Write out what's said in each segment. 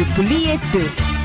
புள்ளி எட்டு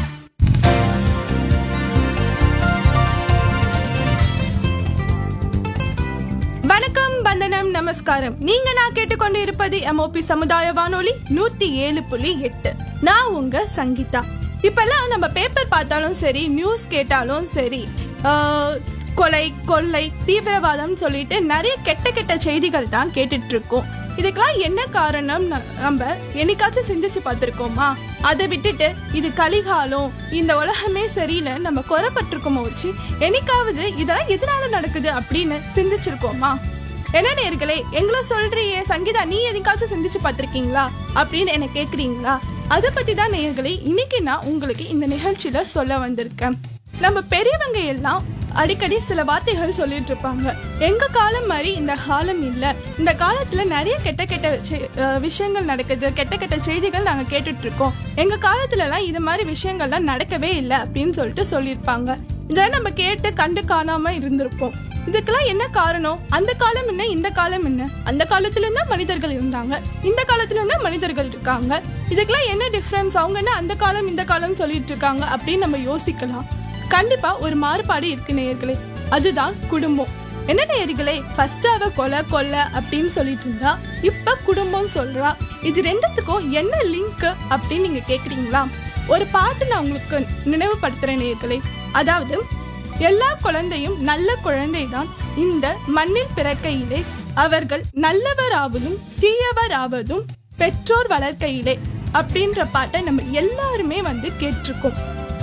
வணக்கம் வந்தனம் நமஸ்காரம் நீங்க நான் கேட்டுக்கொண்டு இருப்பது எம்ஓபி சமுதாய வானொலி நூத்தி ஏழு புள்ளி எட்டு நான் உங்க சங்கீதா இப்பெல்லாம் நம்ம பேப்பர் பார்த்தாலும் சரி நியூஸ் கேட்டாலும் சரி ஆஹ், கொலை கொள்ளை தீவிரவாதம் சொல்லிட்டு நிறைய கெட்ட கெட்ட செய்திகள் தான் கேட்டுட்டு இருக்கோம் இதுக்கெல்லாம் என்ன காரணம் ந- நம்ம என்னைக்காச்சும் சிந்திச்சு பார்த்திருக்கோமா அதை விட்டுட்டு இது கலிகாலம் இந்த உலகமே சரியில்லை நம்ம குறைப்பட்டிருக்கோமோ வச்சு என்னைக்காவது இதெல்லாம் எதனால நடக்குது அப்படின்னு சிந்திச்சிருக்கோமா என்ன நேர்களே எங்களை சொல்றியே சங்கீதா நீ எதுக்காச்சும் சிந்திச்சு பார்த்திருக்கீங்களா அப்படின்னு என்ன கேக்குறீங்களா அதை பத்தி தான் நேர்களே இன்னைக்கு நான் உங்களுக்கு இந்த நிகழ்ச்சியில சொல்ல வந்திருக்கேன் நம்ம பெரியவங்க எல்லாம் அடிக்கடி சில வார்த்தைகள் சொல்லிட்டு இருப்பாங்க எங்க காலம் மாதிரி இந்த காலம் இல்ல இந்த காலத்துல நிறைய கெட்ட கெட்ட செ- அஹ் விஷயங்கள் நடக்குது கெட்ட கெட்ட செய்திகள் நாங்க கேட்டுட்டு இருக்கோம் எங்க காலத்துல எல்லாம் இது மாதிரி விஷயங்கள்லாம் நடக்கவே இல்லை அப்படின்னு சொல்லிட்டு சொல்லியிருப்பாங்க இதெல்லாம் நம்ம கேட்டு கண்டு காணாம இருந்திருப்போம் இதுக்கெல்லாம் என்ன காரணம் அந்த காலம் என்ன இந்த காலம் என்ன அந்த காலத்துல இருந்தா மனிதர்கள் இருந்தாங்க இந்த காலத்துல இருந்தா மனிதர்கள் இருக்காங்க இதுக்கெல்லாம் என்ன டிஃபரன்ஸ் அவங்க என்ன அந்த காலம் இந்த காலம் சொல்லிட்டு இருக்காங்க அப்படின்னு நம்ம யோசிக்கலாம் கண்டிப்பா ஒரு மாறுபாடு இருக்கு நேயர்களே அதுதான் குடும்பம் என்ன நேயர்களே ஃபர்ஸ்ட் அவ கொலை கொலை அப்படின்னு சொல்லிட்டு இருந்தா இப்ப குடும்பம் சொல்றா இது ரெண்டுத்துக்கும் என்ன லிங்க் அப்படின்னு நீங்க கேக்குறீங்களா ஒரு பாட்டு நான் உங்களுக்கு நினைவுபடுத்துறேன் நேயர்களே அதாவது எல்லா குழந்தையும் நல்ல குழந்தைதான் இந்த மண்ணில் பிறக்கையிலே அவர்கள் நல்லவராவதும் தீயவராவதும் பெற்றோர் வளர்க்கையிலே அப்படின்ற பாட்டை நம்ம எல்லாருமே வந்து கேட்டிருக்கோம்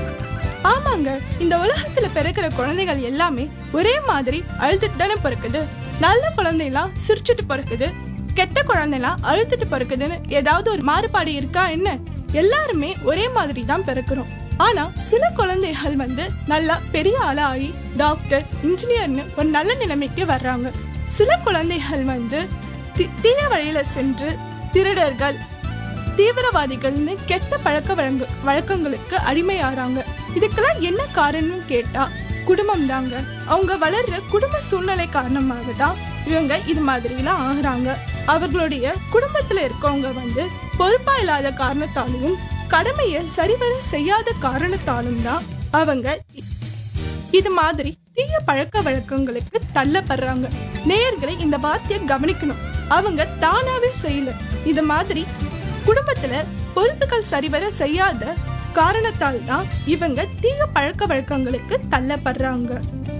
ஆமாங்க இந்த உலகத்துல பிறக்கிற குழந்தைகள் எல்லாமே ஒரே மாதிரி அழுதுட்டு தானே பிறக்குது நல்ல குழந்தைலாம் சிரிச்சுட்டு பிறக்குது கெட்ட குழந்தைலாம் அழுதுட்டு பிறக்குதுன்னு ஏதாவது ஒரு மாறுபாடு இருக்கா என்ன எல்லாருமே ஒரே மாதிரி தான் பிறக்கிறோம் ஆனா சில குழந்தைகள் வந்து நல்லா பெரிய ஆளா ஆகி டாக்டர் இன்ஜினியர்னு ஒரு நல்ல நிலைமைக்கு வர்றாங்க சில குழந்தைகள் வந்து தி- தீய வழியில சென்று திருடர்கள் தீவிரவாதிகள்னு கெட்ட பழக்க வழங்க வழக்கங்களுக்கு அடிமையாறாங்க இதுக்கெல்லாம் என்ன காரணம்னு கேட்டா குடும்பம் தாங்க அவங்க வளர்ற குடும்ப சூழ்நிலை காரணமாக தான் இவங்க இது மாதிரிலாம் ஆகுறாங்க அவர்களுடைய குடும்பத்துல இருக்கவங்க வந்து பொறுப்பா இல்லாத காரணத்தாலும் கடமையை சரிவர செய்யாத காரணத்தாலும் தான் அவங்க இ- இது மாதிரி தீய பழக்க வழக்கங்களுக்கு தள்ளப்படுறாங்க நேயர்களை இந்த வார்த்தையை கவனிக்கணும் அவங்க தானாவே செய்யல இது மாதிரி குடும்பத்துல பொறுப்புகள் சரிவர செய்யாத காரணத்தால் தான் இவங்க தீய பழக்க வழக்கங்களுக்கு தள்ளப்படுறாங்க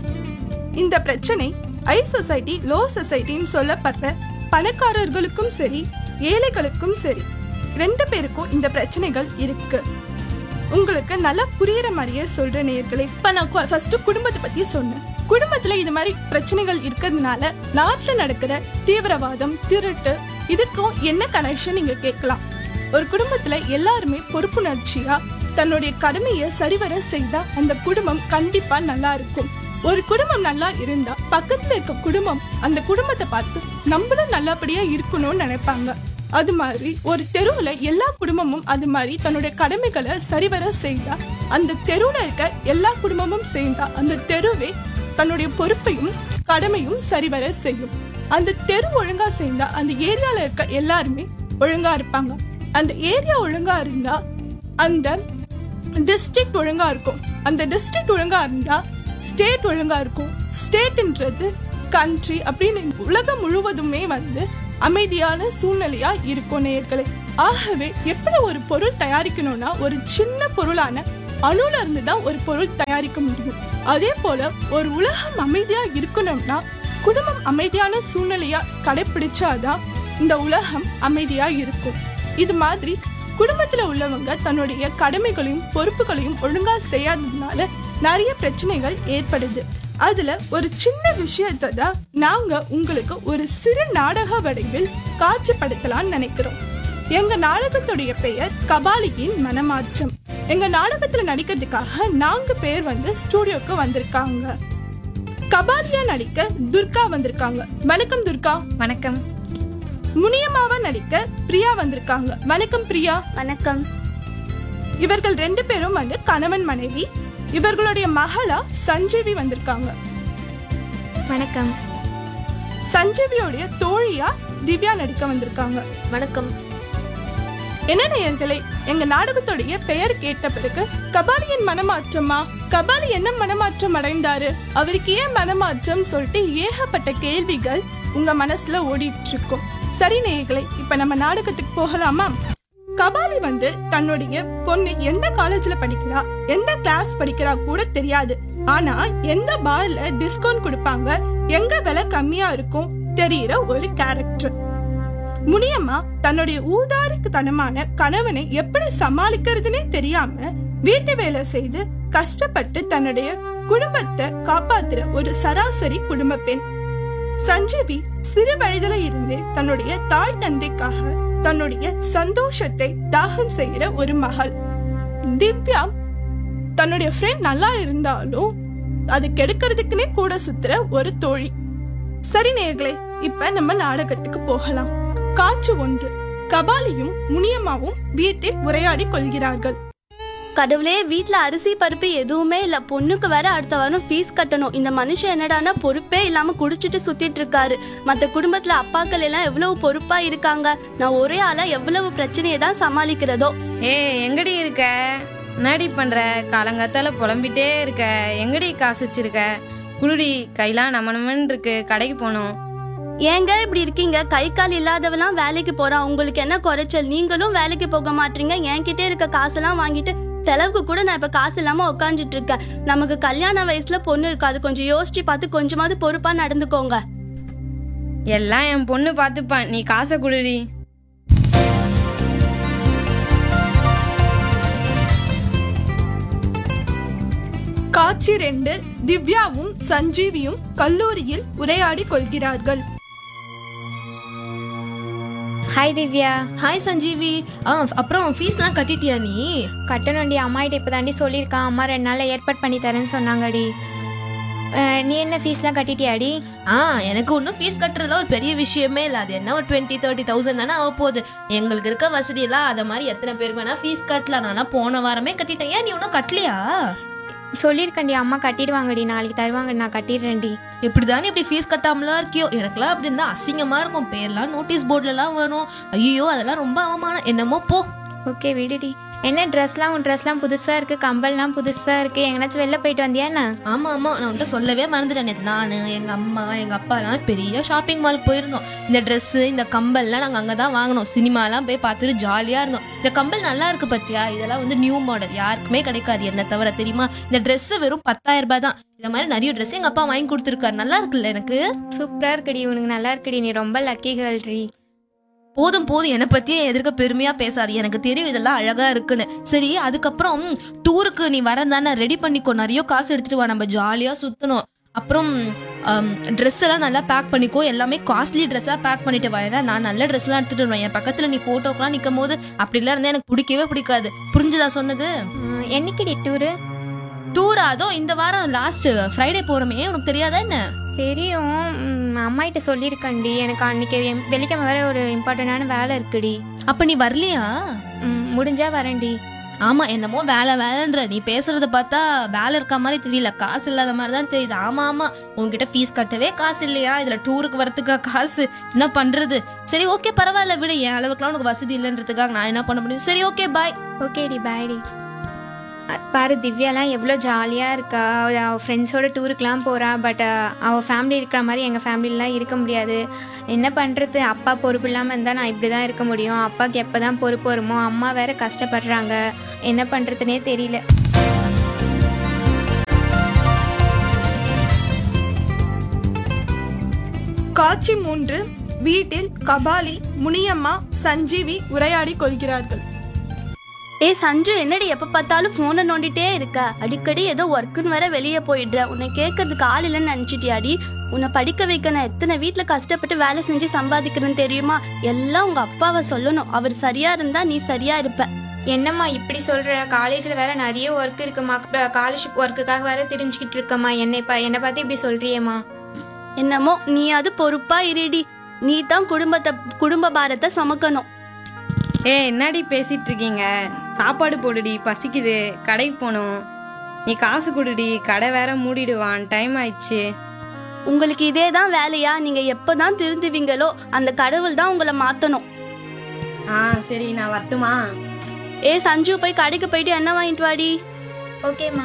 இந்த பிரச்சனை ஐ சொசைட்டி லோ சொசைட்டின்னு சொல்லப்படுற பணக்காரர்களுக்கும் சரி ஏழைகளுக்கும் சரி ரெண்டு பேருக்கும் இந்த பிரச்சனைகள் இருக்கு உங்களுக்கு நல்லா புரியுற மாதிரியே சொல்ற நேர்களே இப்ப நான் ஃபர்ஸ்ட் குடும்பத்தை பத்தி சொன்னேன் குடும்பத்துல இது மாதிரி பிரச்சனைகள் இருக்கிறதுனால நாட்டுல நடக்கிற தீவிரவாதம் திருட்டு இதுக்கும் என்ன கனெக்ஷன் நீங்க கேட்கலாம் ஒரு குடும்பத்துல எல்லாருமே பொறுப்புணர்ச்சியா தன்னுடைய கடமையை சரிவர செய்தா அந்த குடும்பம் கண்டிப்பா நல்லா இருக்கும் ஒரு குடும்பம் நல்லா இருந்தா பக்கத்துல இருக்க குடும்பம் அந்த குடும்பத்தை பார்த்து நம்மளும் நல்லபடியா இருக்கணும்னு நினைப்பாங்க அது மாதிரி ஒரு தெருவுல எல்லா குடும்பமும் அது மாதிரி தன்னுடைய கடமைகளை சரிவர செய்தா அந்த தெருவுல இருக்க எல்லா குடும்பமும் சேர்ந்தா அந்த தெருவே தன்னுடைய பொறுப்பையும் கடமையும் சரிவர செய்யும் அந்த தெரு ஒழுங்கா சேர்ந்தா அந்த ஏரியால இருக்க எல்லாருமே ஒழுங்கா இருப்பாங்க அந்த ஏரியா ஒழுங்கா இருந்தா அந்த டிஸ்ட்ரிக்ட் ஒழுங்கா இருக்கும் அந்த டிஸ்ட்ரிக்ட் ஒழுங்கா இருந்தா ஸ்டேட் ஒழுங்கா இருக்கும் ஸ்டேட்ன்றது கண்ட்ரி அப்படின்னு உலகம் முழுவதுமே வந்து அமைதியான சூழ்நிலையா இருக்கும் நேயர்களே ஆகவே எப்படி ஒரு பொருள் தயாரிக்கணும்னா ஒரு சின்ன பொருளான அணுல இருந்து தான் ஒரு பொருள் தயாரிக்க முடியும் அதே போல ஒரு உலகம் அமைதியா இருக்கணும்னா குடும்பம் அமைதியான சூழ்நிலையா கடைபிடிச்சாதான் இந்த உலகம் அமைதியா இருக்கும் இது மாதிரி குடும்பத்துல உள்ளவங்க தன்னுடைய கடமைகளையும் பொறுப்புகளையும் ஒழுங்கா செய்யாததுனால நிறைய பிரச்சனைகள் ஏற்படுது அதுல ஒரு சின்ன விஷயத்தை தான் நாங்க உங்களுக்கு ஒரு சிறு நாடக வடிவில் காட்சிப்படுத்தலாம்னு நினைக்கிறோம் எங்க நாடகத்துடைய பெயர் கபாலியின் மனமாற்றம் எங்க நாடகத்துல நடிக்கிறதுக்காக நான்கு பேர் வந்து ஸ்டூடியோக்கு வந்திருக்காங்க கபாலியா நடிக்க துர்கா வந்திருக்காங்க வணக்கம் துர்கா வணக்கம் முனியமாவா நடிக்க பிரியா வந்திருக்காங்க வணக்கம் பிரியா வணக்கம் இவர்கள் ரெண்டு பேரும் வந்து கணவன் மனைவி இவர்களுடைய மகளா சஞ்சீவி வந்திருக்காங்க வணக்கம் சஞ்சீவியோடைய தோழியா திவ்யா நடிக்க வந்திருக்காங்க வணக்கம் என்ன நேயர்களே எங்க நாடகத்துடைய பெயர் கேட்ட பிறகு கபாலியின் மனமாற்றமா கபாலி என்ன மனமாற்றம் அடைந்தாரு அவருக்கு ஏன் மனமாற்றம் சொல்லிட்டு ஏகப்பட்ட கேள்விகள் உங்க மனசுல ஓடிட்டு இருக்கும் சரி நேயர்களே இப்ப நம்ம நாடகத்துக்கு போகலாமா கபாலி வந்து தன்னுடைய பொண்ணு எந்த காலேஜ்ல படிக்கிறா எந்த கிளாஸ் படிக்கிறா கூட தெரியாது ஆனா எந்த பார்ல டிஸ்கவுண்ட் கொடுப்பாங்க எங்க விலை கம்மியா இருக்கும் தெரியிற ஒரு கேரக்டர் முனியம்மா தன்னுடைய ஊதாரித்தனமான கணவனை எப்படி சமாளிக்கிறதுனே தெரியாம வீட்டு வேலை செய்து கஷ்டப்பட்டு தன்னுடைய குடும்பத்தை காப்பாத்துற ஒரு சராசரி குடும்ப பெண் சஞ்சீவி சிறு வயதுல இருந்தே தன்னுடைய தாய் தந்தைக்காக தன்னுடைய சந்தோஷத்தை தாகம் செய்கிற ஒரு மகள் திவ்யா தன்னுடைய ஃப்ரெண்ட் நல்லா இருந்தாலும் அது கெடுக்கிறதுக்குனே கூட சுத்துற ஒரு தோழி சரி நேர்களே இப்ப நம்ம நாடகத்துக்கு போகலாம் காட்சி ஒன்று கபாலியும் முனியம்மாவும் வீட்டில் உரையாடி கொள்கிறார்கள் கடவுளே வீட்ல அரிசி பருப்பு எதுவுமே இல்ல பொண்ணுக்கு வேற அடுத்த வாரம் ஃபீஸ் கட்டணும் இந்த மனுஷன் என்னடான்னா பொறுப்பே இல்லாம குடிச்சிட்டு சுத்திட்டு இருக்காரு மத்த குடும்பத்துல அப்பாக்கள் எல்லாம் எவ்வளவு பொறுப்பா இருக்காங்க நான் ஒரே ஆளா எவ்வளவு பிரச்சனையை தான் சமாளிக்கிறதோ ஏய் எங்கடி இருக்க என்னடி பண்ற காலங்காத்தால புலம்பிட்டே இருக்க எங்கடி காசு வச்சிருக்க குருடி கையெல்லாம் நம்ம நம்மன்னு இருக்கு கடைக்கு போகணும் ஏங்க இப்படி இருக்கீங்க கை கால் இல்லாதவெல்லாம் வேலைக்கு போறான் உங்களுக்கு என்ன குறைச்சல் நீங்களும் வேலைக்கு போக மாட்டீங்க என்கிட்ட இருக்க காசெல்லாம் வாங்கிட்டு செலவுக்கு கூட நான் இப்ப காசு இல்லாம உட்காந்துட்டு இருக்கேன் நமக்கு கல்யாண வயசுல பொண்ணு இருக்கு அது கொஞ்சம் யோசிச்சு பார்த்து கொஞ்சமாவது பொறுப்பா நடந்துக்கோங்க எல்லாம் என் பொண்ணு பார்த்துப்பான் நீ காசை குடுடி காட்சி ரெண்டு திவ்யாவும் சஞ்சீவியும் கல்லூரியில் உரையாடி கொள்கிறார்கள் ஹாய் திவ்யா ஹாய் சஞ்சீவி ஆ அப்புறம் ஃபீஸ்லாம் கட்டிட்டியா நீ கட்டணும்டி அம்மாகிட்ட இப்போ தாண்டி சொல்லியிருக்கான் அம்மா ரெண்டு நாளில் ஏற்பாடு பண்ணி தரேன்னு சொன்னாங்கடி அஹ், நீ என்ன ஃபீஸ்லாம் கட்டிட்டியாடி ஆ எனக்கு ஒன்றும் ஃபீஸ் கட்டுறதுலாம் ஒரு பெரிய விஷயமே இல்லை அது என்ன ஒரு டுவெண்ட்டி தேர்ட்டி தௌசண்ட் தானே ஆக போகுது எங்களுக்கு இருக்க வசதியெல்லாம் அதை மாதிரி எத்தனை பேர் வேணா ஃபீஸ் கட்டலாம் நான்லாம் போன வாரமே கட்டிட்டேன் ஏன் நீ ஒன்றும் கட்டலையா சொல்லியிருக்கேன்டி அம்மா கட்டிடுவாங்கடி நாளைக்கு தருவாங்க நான் கட்டிடுறேன்டி எப்படிதானே இப்படி ஃபீஸ் கட்டாமலாம் இருக்கியோ எனக்குலாம் அப்படி இருந்தா அசிங்கமா இருக்கும் பேர்லாம் நோட்டீஸ் போர்ட்லலாம் வரும் ஐயோ அதெல்லாம் ரொம்ப அவமானம் என்னமோ போ ஓகே விடுடி என்ன ட்ரெஸ்லாம் உன் ட்ரெஸ்லாம் புதுசாக இருக்குது கம்பல்லாம் புதுசாக இருக்குது எங்கேனாச்சும் வெளில போயிட்டு வந்தியா என்ன ஆமா ஆமா நான் உன்கிட்ட சொல்லவே மறந்துட்டேன் நேற்று நான் எங்க அம்மா எங்க அப்பாலாம் பெரிய ஷாப்பிங் மால் போயிருந்தோம் இந்த Dress இந்த கம்பல்லாம் நாங்க அங்க தான் வாங்கினோம் சினிமாலாம் போய் பார்த்துட்டு ஜாலியா இருந்தோம் இந்த கம்பல் நல்லா இருக்கு பத்தியா இதெல்லாம் வந்து நியூ மாடல் யாருக்குமே கிடைக்காது என்ன தவிர தெரியுமா இந்த Dress வெறும் பத்தாயிரம் ரூபாய் தான் இந்த மாதிரி நிறைய Dress எங்க அப்பா வாங்கி கொடுத்துருக்காரு நல்லா இருக்குல்ல எனக்கு சூப்பராக இருக்குடி உனக்கு நல்லா இருக்குடி நீ ரொம்ப லக்கி கேர்ள்ரி போதும் போதும் என்னை பத்தியே எதிர்க்க பெருமையா பேசாது எனக்கு தெரியும் இதெல்லாம் அழகா இருக்குன்னு சரி அதுக்கப்புறம் டூருக்கு நீ வரந்தானே ரெடி பண்ணிக்கோ நிறைய காசு எடுத்துட்டு வா நம்ம ஜாலியா சுத்தணும் அப்புறம் ட்ரெஸ் எல்லாம் நல்லா பேக் பண்ணிக்கோ எல்லாமே காஸ்ட்லி ட்ரெஸ்ஸாக பேக் பண்ணிட்டு வா ஏன்னா நான் நல்ல ட்ரெஸ்லாம் எடுத்துட்டு வருவேன் என் பக்கத்துல நீ போட்டோக்கெல்லாம் நிற்கும் போது அப்படிலாம் இருந்தா எனக்கு பிடிக்கவே பிடிக்காது புரிஞ்சுதா சொன்னது என்னைக்குடி டூரு டூர் அதோ இந்த வாரம் லாஸ்ட் ஃப்ரைடே போறோமே உனக்கு தெரியாதா என்ன தெரியும் ம், அம்மாகிட்ட சொல்லியிருக்கேன்டி எனக்கு அன்னைக்கு வெ- வெள்ளிக்கிழமை வேற ஒரு இம்பார்ட்டண்டான வேலை இருக்குடி அப்ப நீ வரலையா ம், முடிஞ்சா வரேன்டி ஆமா என்னமோ வேலை வேலைன்ற நீ பேசுறத பார்த்தா வேலை இருக்க மாதிரி தெரியல காசு இல்லாத மாதிரி தான் தெரியுது ஆமா ஆமா உன்கிட்ட ஃபீஸ் கட்டவே காசு இல்லையா இதுல டூருக்கு வரதுக்கா காசு என்ன பண்றது சரி ஓகே பரவாயில்ல விடு என் அளவுக்குலாம் உனக்கு வசதி இல்லைன்றதுக்காக நான் என்ன பண்ண முடியும் சரி ஓகே பாய் ஓகேடி பாய்டி அ- பாரு திவ்யாலாம் எவ்வளோ ஜாலியாக இருக்கா அவ அவள் ஃப்ரெண்ட்ஸோட டூருக்குலாம் போகிறா பட் அவள் ஃபேமிலி இருக்கிற மாதிரி எங்கள் ஃபேமிலிலாம் இருக்க முடியாது என்ன பண்ணுறது அப்பா பொறுப்பு இல்லாமல் இருந்தால் நான் இப்படி தான் இருக்க முடியும் அப்பாவுக்கு எப்போ தான் பொறுப்பு வருமோ அம்மா வேற கஷ்டப்படுறாங்க என்ன பண்ணுறதுனே தெரியல காட்சி மூன்று வீட்டில் கபாலி முனியம்மா சஞ்சீவி உரையாடி கொள்கிறார்கள் ஏய் சஞ்சு என்னடி எப்ப பார்த்தாலும் போனை நோண்டிட்டே இருக்க அடிக்கடி ஏதோ ஒர்க்குன்னு வேற வெளியே போயிடுற உன்னை கேட்கறதுக்கு ஆள் இல்லைன்னு நினைச்சிட்டியாடி உன்னை படிக்க வைக்க நான் எத்தனை வீட்ல கஷ்டப்பட்டு வேலை செஞ்சு சம்பாதிக்கிறேன்னு தெரியுமா எல்லாம் உங்க அப்பாவை சொல்லணும் அவர் சரியா இருந்தா நீ சரியா இருப்ப என்னம்மா இப்படி சொல்கிற காலேஜில் வேற நிறைய ஒர்க் இருக்குமா காலர்ஷிப் ஒர்க்குக்காக வேற தெரிஞ்சுக்கிட்டு இருக்கம்மா என்னை இப்போ என்னை பார்த்து இப்படி சொல்கிறியேம்மா என்னமோ நீ அது பொறுப்பா இருடி நீ தான் குடும்பத்தை குடும்ப பாரத்தை சுமக்கணும் ஏய் என்னடி பேசிட்டு இருக்கீங்க சாப்பாடு போடுடி பசிக்குது கடைக்கு போகணும் நீ காசு கொடுடி கடை வேற மூடிடுவான் டைம் ஆயிடுச்சு உங்களுக்கு இதே தான் வேலையா நீங்க எப்பதான் திருந்துவீங்களோ அந்த கடவுள் தான் உங்களை மாத்தணும் ஆ சரி நான் வரட்டுமா ஏ சஞ்சு போய் கடைக்கு போயிட்டு என்ன வாங்கிட்டு வாடி ஓகேம்மா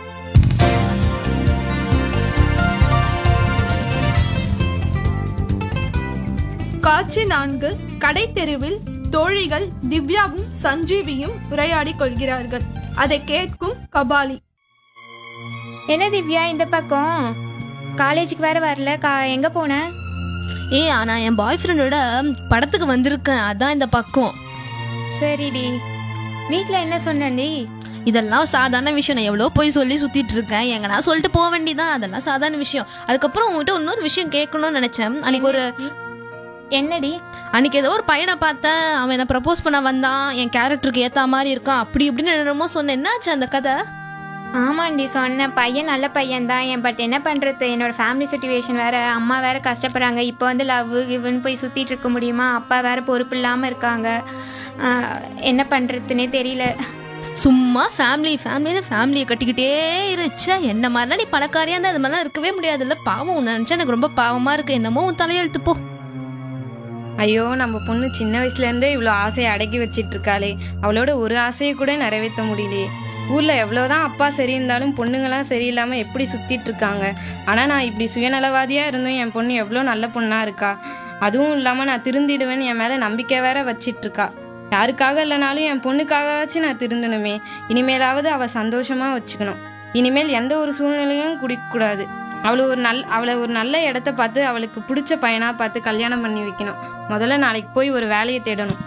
காட்சி நான்கு கடை தெருவில் தோழிகள் திவ்யாவும் சஞ்சீவியும் உரையாடிக் கொள்கிறார்கள் அதை கேட்கும் கபாலி என்ன திவ்யா இந்த பக்கம் காலேஜுக்கு வேற வரல கா எங்க போன ஏ நான் என் பாய் ஃப்ரெண்டோட படத்துக்கு வந்திருக்கேன் அதான் இந்த பக்கம் சரிடி வீட்டில் என்ன சொன்னடி இதெல்லாம் சாதாரண விஷயம் நான் எவ்வளோ போய் சொல்லி சுத்திட்டு இருக்கேன் எங்கன்னா சொல்லிட்டு போக வேண்டியதான் அதெல்லாம் சாதாரண விஷயம் அதுக்கப்புறம் உங்ககிட்ட இன்னொரு விஷயம் கேட்கணும்னு நினைச்சேன் அன்னைக்கு ஒரு என்னடி அன்னைக்கு ஏதோ ஒரு பையனை பார்த்தேன் அவன் என்ன ப்ரப்போஸ் பண்ண வந்தான் என் கேரக்டருக்கு ஏத்த மாதிரி இருக்கான் அப்படி இப்படின்னு என்னமோ சொன்னேன் என்னாச்சு அந்த கதை ஆமாண்டி சொன்னேன் பையன் நல்ல பையன் தான் பட் என்ன பண்ணுறது என்னோட ஃபேமிலி சுச்சுவேஷன் வேற அம்மா வேற கஷ்டப்படுறாங்க இப்போ வந்து லவ் இவன் போய் சுற்றிட்டு இருக்க முடியுமா அப்பா வேற பொறுப்பு இல்லாமல் இருக்காங்க ஆஹ், என்ன பண்ணுறதுனே தெரியல சும்மா ஃபேமிலி ஃபேமிலின்னு ஃபேமிலியை கட்டிக்கிட்டே இருச்சா என்ன மாதிரிலாம் நீ பணக்காரியா இருந்தா அது மாதிரிலாம் இருக்கவே முடியாதுல்ல பாவம் உன்னை நினைச்சா எனக்கு ரொம்ப பாவமா இருக்கு என்னமோ உன் தலையெழுத்து போ ஐயோ நம்ம பொண்ணு சின்ன வயசுல இருந்தே இவ்வளோ ஆசையை அடக்கி வச்சிட்டு இருக்காளே அவளோட ஒரு ஆசையை கூட நிறைவேற்ற முடியலையே ஊர்ல எவ்வளோதான் அப்பா சரி இருந்தாலும் பொண்ணுங்களாம் சரியில்லாம எப்படி சுத்திட்டு இருக்காங்க ஆனா நான் இப்படி சுயநலவாதியா இருந்தும் என் பொண்ணு எவ்வளோ நல்ல பொண்ணா இருக்கா அதுவும் இல்லாம நான் திருந்திடுவேன்னு என் மேல நம்பிக்கை வேற வச்சிட்டு இருக்கா யாருக்காக இல்லைனாலும் என் பொண்ணுக்காகவாச்சும் நான் திருந்தணுமே இனிமேலாவது அவ சந்தோஷமா வச்சுக்கணும் இனிமேல் எந்த ஒரு சூழ்நிலையும் குடிக்கக்கூடாது அவளை ஒரு நல் அவளை ஒரு நல்ல இடத்த பார்த்து அவளுக்கு பிடிச்ச பையனா பார்த்து கல்யாணம் பண்ணி வைக்கணும் முதல்ல நாளைக்கு போய் ஒரு வேலையை தேடணும்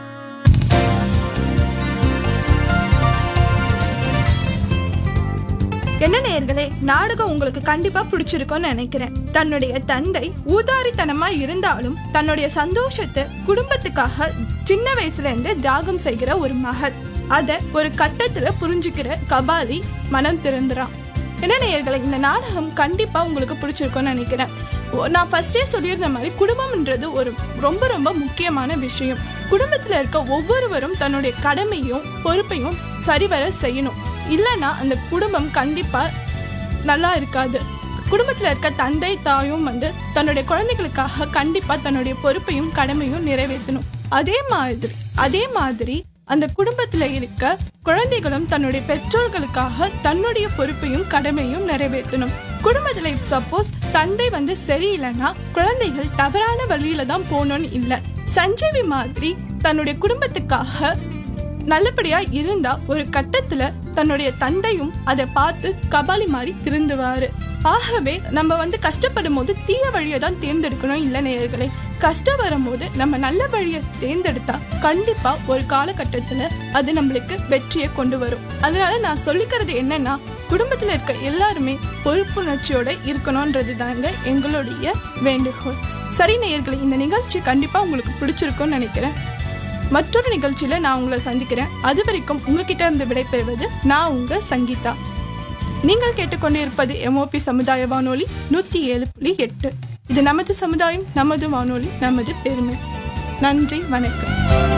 என்ன நேயர்களே நாடகம் உங்களுக்கு கண்டிப்பா பிடிச்சிருக்கும்னு நினைக்கிறேன் தன்னுடைய தந்தை ஊதாரித்தனமா இருந்தாலும் தன்னுடைய சந்தோஷத்தை குடும்பத்துக்காக சின்ன வயசுல இருந்து தியாகம் செய்கிற ஒரு மகள் அத ஒரு கட்டத்துல புரிஞ்சுக்கிற கபாலி மனம் திறந்துறான் என்ன நேயர்களே இந்த நாடகம் கண்டிப்பா உங்களுக்கு பிடிச்சிருக்கும்னு நினைக்கிறேன் ஓ- நான் ஃபர்ஸ்டே சொல்லியிருந்த மாதிரி குடும்பம்ன்றது ஒரு ரொம்ப ரொம்ப முக்கியமான விஷயம் குடும்பத்துல இருக்க ஒவ்வொருவரும் தன்னுடைய கடமையும் பொறுப்பையும் சரிவர செய்யணும் இல்லைன்னா அந்த குடும்பம் கண்டிப்பா நல்லா இருக்காது குடும்பத்துல இருக்க தந்தை தாயும் வந்து தன்னுடைய குழந்தைகளுக்காக கண்டிப்பா தன்னுடைய பொறுப்பையும் கடமையும் நிறைவேற்றணும் அதே மாதிரி அதே மாதிரி அந்த குடும்பத்துல இருக்க குழந்தைகளும் தன்னுடைய பெற்றோர்களுக்காக தன்னுடைய பொறுப்பையும் கடமையும் நிறைவேற்றணும் குடும்பத்துல சப்போஸ் தந்தை வந்து சரியில்லைன்னா குழந்தைகள் தவறான வழியில தான் போகணும்னு இல்லை சஞ்சீவி மாதிரி தன்னுடைய குடும்பத்துக்காக நல்லபடியா இருந்தா ஒரு கட்டத்துல தன்னுடைய தந்தையும் அதை பார்த்து கபாலி மாதிரி திருந்துவாரு ஆகவே நம்ம வந்து கஷ்டப்படும் போது தீய வழியை தான் தேர்ந்தெடுக்கணும் இல்ல நேயர்களே கஷ்டம் வரும்போது நம்ம நல்ல வழியை தேர்ந்தெடுத்தா கண்டிப்பா ஒரு காலகட்டத்துல அது நம்மளுக்கு வெற்றியை கொண்டு வரும் அதனால நான் சொல்லிக்கிறது என்னன்னா குடும்பத்துல இருக்க எல்லாருமே பொறுப்புணர்ச்சியோட இருக்கணும்ன்றது தாங்க எங்களுடைய வேண்டுகோள் சரி நேயர்களே இந்த நிகழ்ச்சி கண்டிப்பா உங்களுக்கு பிடிச்சிருக்கும்னு நினைக்கிறேன் மற்றொரு நிகழ்ச்சியில நான் உங்களை சந்திக்கிறேன் அது வரைக்கும் உங்ககிட்ட இருந்து விடைபெறுவது நான் உங்க சங்கீதா நீங்கள் கேட்டுக்கொண்டிருப்பது எம்ஓபி சமுதாய வானொலி நூத்தி ஏழு புள்ளி எட்டு இது நமது சமுதாயம் நமது வானொலி நமது பெருமை நன்றி வணக்கம்